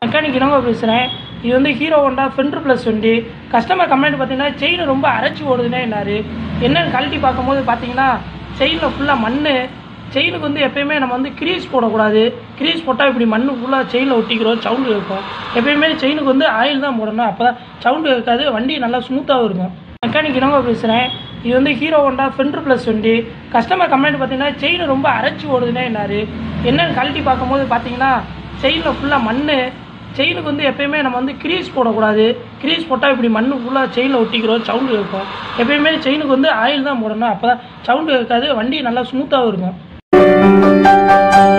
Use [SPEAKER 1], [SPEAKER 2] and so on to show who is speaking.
[SPEAKER 1] mechanic இனங்க பேசுகிறேன் இது வந்து ஹீரோ ஹோண்டா ஃபென்ட்ரு ப்ளஸ் வண்டி கஸ்டமர் கம்ப்ளைண்ட் பார்த்தீங்கன்னா செயின் ரொம்ப அரைச்சி ஓடுதுன்னே என்னாரு என்னன்னு கழட்டி பார்க்கும்போது பார்த்தீங்கன்னா செயினில் ஃபுல்லாக மண் செயினுக்கு வந்து எப்பயுமே நம்ம வந்து கிரீஸ் போடக்கூடாது கிரீஸ் போட்டால் இப்படி மண் ஃபுல்லாக செயினில் ஒட்டிக்கிறோம் சவுண்டு இருக்கும் எப்பயுமே செயினுக்கு வந்து ஆயில் தான் போடணும் அப்போ தான் சவுண்டு இருக்காது வண்டி நல்லா ஸ்மூத்தாகவும் இருக்கும் மெக்கானிக் இனங்க பேசுகிறேன் இது வந்து ஹீரோ ஹோண்டா ஃபென்ட்ரு ப்ளஸ் வண்டி கஸ்டமர் கம்ப்ளைண்ட் பார்த்தீங்கன்னா செயின் ரொம்ப அரைச்சி ஓடுதுன்னே என்னாரு என்னன்னு கழட்டி பார்க்கும்போது பார்த்தீங்கன்னா செயினில் ஃபுல்லாக மண் செயினுக்கு வந்து எப்பயுமே நம்ம வந்து கிரீஸ் போடக்கூடாது கிரீஸ் போட்டால் இப்படி மண் ஃபுல்லாக செயினில் ஒட்டிக்கிறோம் சவுண்டு இருக்கும் எப்பயுமே செயினுக்கு வந்து ஆயில் தான் போடணும் அப்போ தான் சவுண்டு இருக்காது வண்டி நல்லா ஸ்மூத்தாகவும் இருக்கும்